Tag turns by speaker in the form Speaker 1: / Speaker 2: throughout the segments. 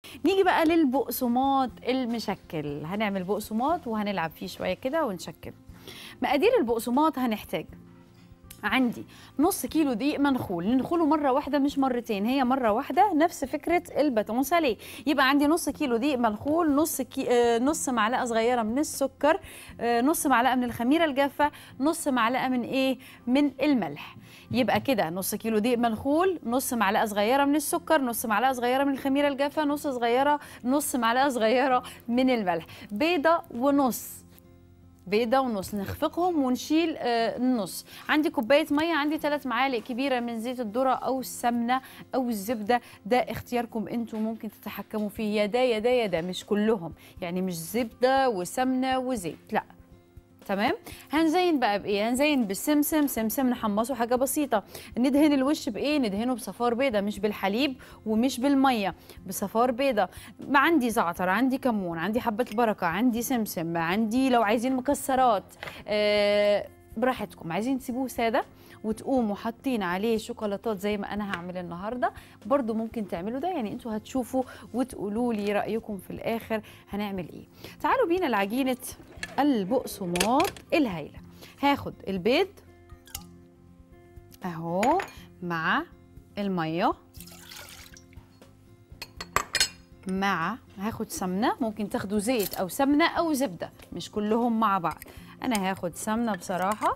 Speaker 1: نيجي بقى للبقسماط المشكل هنعمل بقسماط وهنلعب فيه شويه كده ونشكل مقادير البقسماط هنحتاج عندي نص كيلو دقيق منخول ننخله مره واحده مش مرتين هي مره واحده نفس فكره الباتون ساليه يبقى عندي نص كيلو دقيق منخول نص كي... آه، نص معلقه صغيره من السكر آه، نص معلقه من الخميره الجافه نص معلقه من ايه من الملح يبقى كده نص كيلو دقيق منخول نص معلقه صغيره من السكر نص معلقه صغيره من الخميره الجافه نص صغيره نص معلقه صغيره من الملح بيضه ونص بيضة ونص نخفقهم ونشيل آه، النص عندي كوباية مية عندي ثلاث معالق كبيرة من زيت الذرة أو السمنة أو الزبدة ده اختياركم انتوا ممكن تتحكموا فيه يا ده يا ده يا ده مش كلهم يعني مش زبدة وسمنة وزيت لا تمام هنزين بقى بايه هنزين بالسمسم سمسم نحمصه حاجه بسيطه ندهن الوش بايه ندهنه بصفار بيضه مش بالحليب ومش بالميه بصفار بيضه ما عندي زعتر عندي كمون عندي حبه البركه عندي سمسم عندي لو عايزين مكسرات آه براحتكم عايزين تسيبوه ساده وتقوموا حاطين عليه شوكولاتات زي ما انا هعمل النهارده برضو ممكن تعملوا ده يعني انتوا هتشوفوا وتقولوا لي رايكم في الاخر هنعمل ايه تعالوا بينا لعجينه البقسماط الهايله هاخد البيض اهو مع الميه مع هاخد سمنه ممكن تاخدوا زيت او سمنه او زبده مش كلهم مع بعض انا هاخد سمنه بصراحه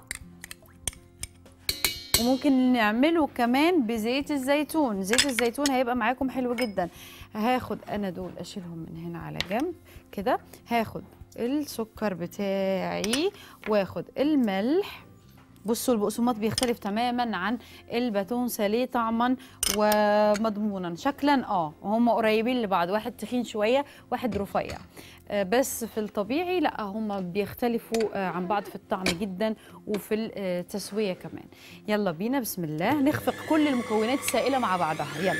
Speaker 1: وممكن نعمله كمان بزيت الزيتون زيت الزيتون هيبقى معاكم حلو جدا هاخد انا دول اشيلهم من هنا على جنب كده هاخد السكر بتاعي واخد الملح بصوا البقسماط بيختلف تماما عن الباتون ساليه طعما ومضمونا شكلا اه هم قريبين لبعض واحد تخين شويه واحد رفيع آه، بس في الطبيعي لا هم بيختلفوا آه، عن بعض في الطعم جدا وفي التسويه كمان يلا بينا بسم الله نخفق كل المكونات السائله مع بعضها يلا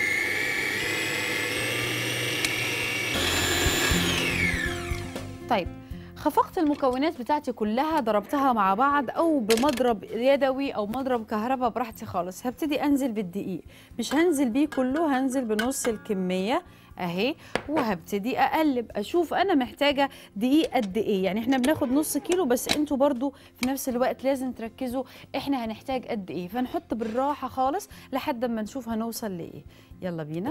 Speaker 1: طيب خفقت المكونات بتاعتي كلها ضربتها مع بعض او بمضرب يدوي او مضرب كهرباء براحتي خالص هبتدي انزل بالدقيق مش هنزل بيه كله هنزل بنص الكميه اهي وهبتدي اقلب اشوف انا محتاجه دقيق قد ايه يعني احنا بناخد نص كيلو بس انتوا برضو في نفس الوقت لازم تركزوا احنا هنحتاج قد ايه فنحط بالراحه خالص لحد ما نشوف هنوصل لايه يلا بينا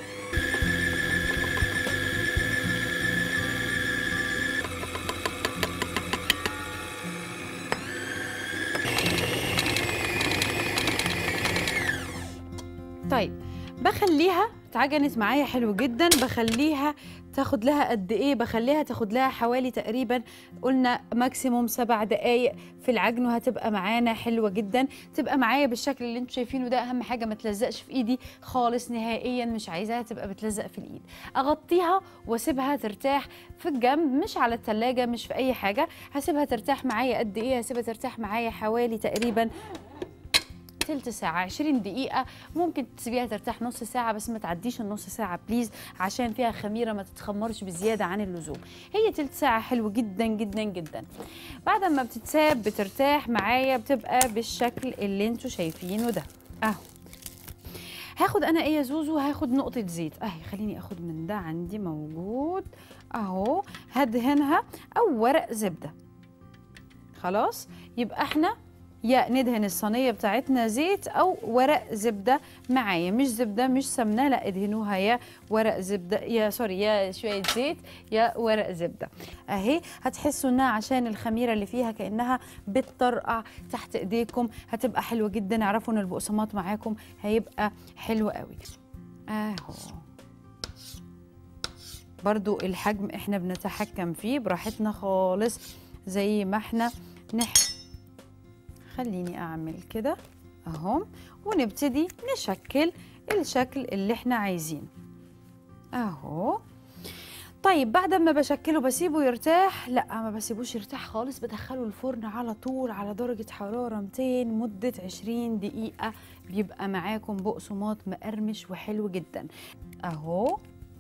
Speaker 1: طيب بخليها اتعجنت معايا حلو جدا بخليها تاخد لها قد ايه بخليها تاخد لها حوالي تقريبا قلنا ماكسيموم سبع دقايق في العجن وهتبقى معانا حلوه جدا تبقى معايا بالشكل اللي انتوا شايفينه ده اهم حاجه ما تلزقش في ايدي خالص نهائيا مش عايزاها تبقى بتلزق في الايد اغطيها واسيبها ترتاح في الجنب مش على التلاجة مش في اي حاجه هسيبها ترتاح معايا قد ايه هسيبها ترتاح معايا حوالي تقريبا تلت ساعة 20 دقيقة ممكن تسيبيها ترتاح نص ساعة بس ما تعديش النص ساعة بليز عشان فيها خميرة ما تتخمرش بزيادة عن اللزوم هي تلت ساعة حلو جدا جدا جدا بعد ما بتتساب بترتاح معايا بتبقى بالشكل اللي انتوا شايفينه ده اهو هاخد انا ايه يا زوزو هاخد نقطة زيت اهي خليني اخد من ده عندي موجود اهو هدهنها او ورق زبدة خلاص يبقى احنا يا ندهن الصينيه بتاعتنا زيت او ورق زبده معايا مش زبده مش سمنه لا ادهنوها يا ورق زبده يا سوري يا شويه زيت يا ورق زبده اهي هتحسوا انها عشان الخميره اللي فيها كانها بتطرقع تحت ايديكم هتبقى حلوه جدا اعرفوا ان البقسماط معاكم هيبقى حلو قوي اهو برضو الحجم احنا بنتحكم فيه براحتنا خالص زي ما احنا نحب خليني اعمل كده اهو ونبتدي نشكل الشكل اللي احنا عايزينه اهو طيب بعد ما بشكله بسيبه يرتاح لا ما بسيبوش يرتاح خالص بدخله الفرن على طول على درجة حرارة 200 مدة 20 دقيقة بيبقى معاكم بقسماط مقرمش وحلو جدا اهو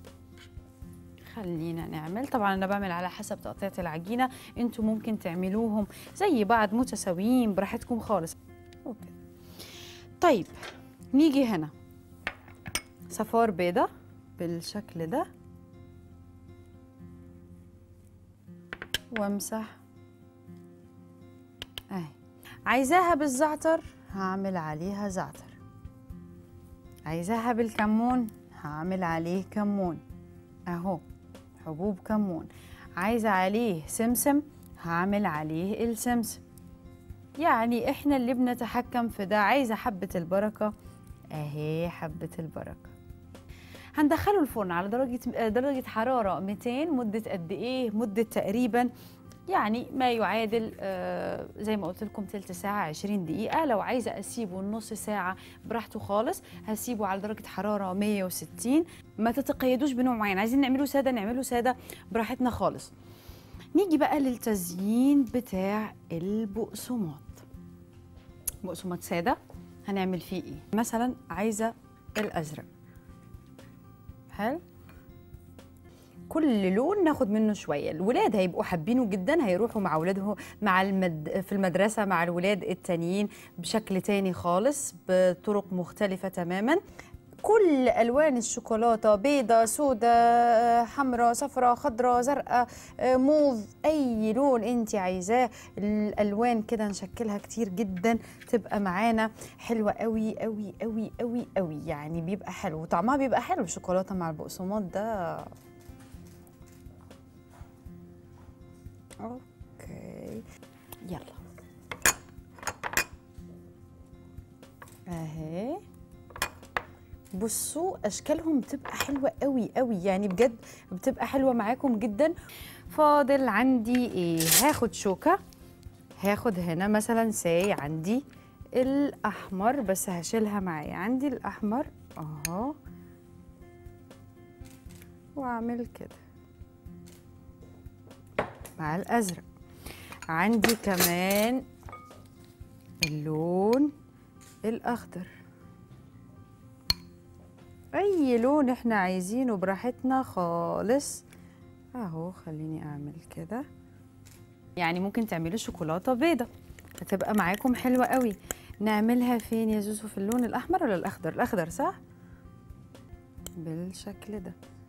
Speaker 1: خلينا نعمل طبعا انا بعمل على حسب تقطيعة العجينة انتوا ممكن تعملوهم زي بعض متساويين براحتكم خالص اوكي طيب نيجي هنا صفار بيضة بالشكل ده وامسح اهي عايزاها بالزعتر هعمل عليها زعتر عايزاها بالكمون هعمل عليه كمون اهو حبوب كمون عايزة عليه سمسم هعمل عليه السمسم يعني احنا اللي بنتحكم في ده عايزة حبة البركة اهي حبة البركة هندخله الفرن على درجة درجة حرارة 200 مدة قد ايه؟ مدة تقريبا يعني ما يعادل آه زي ما قلت لكم تلت ساعة 20 دقيقة لو عايزة أسيبه نص ساعة براحته خالص هسيبه على درجة حرارة 160 ما تتقيدوش بنوع معين عايزين نعمله سادة نعمله سادة براحتنا خالص نيجي بقى للتزيين بتاع البقسماط بقسماط سادة هنعمل فيه ايه مثلا عايزة الأزرق حلو كل لون ناخد منه شويه الولاد هيبقوا حابينه جدا هيروحوا مع اولادهم مع المد... في المدرسه مع الولاد التانيين بشكل تاني خالص بطرق مختلفه تماما كل الوان الشوكولاته بيضه سوداء حمراء صفراء خضراء زرقاء موف اي لون انت عايزاه الالوان كده نشكلها كتير جدا تبقى معانا حلوه قوي قوي قوي قوي قوي يعني بيبقى حلو وطعمها بيبقى حلو الشوكولاته مع البقسماط ده اوكي يلا اهي بصوا اشكالهم بتبقى حلوه قوي قوي يعني بجد بتبقى حلوه معاكم جدا فاضل عندي ايه هاخد شوكه هاخد هنا مثلا ساي عندي الاحمر بس هشيلها معايا عندي الاحمر اهو واعمل كده مع الازرق عندي كمان اللون الاخضر اي لون احنا عايزينه براحتنا خالص اهو خليني اعمل كده يعني ممكن تعملوا شوكولاته بيضه هتبقى معاكم حلوه قوي نعملها فين يا زوزو في اللون الاحمر ولا الاخضر الاخضر صح بالشكل ده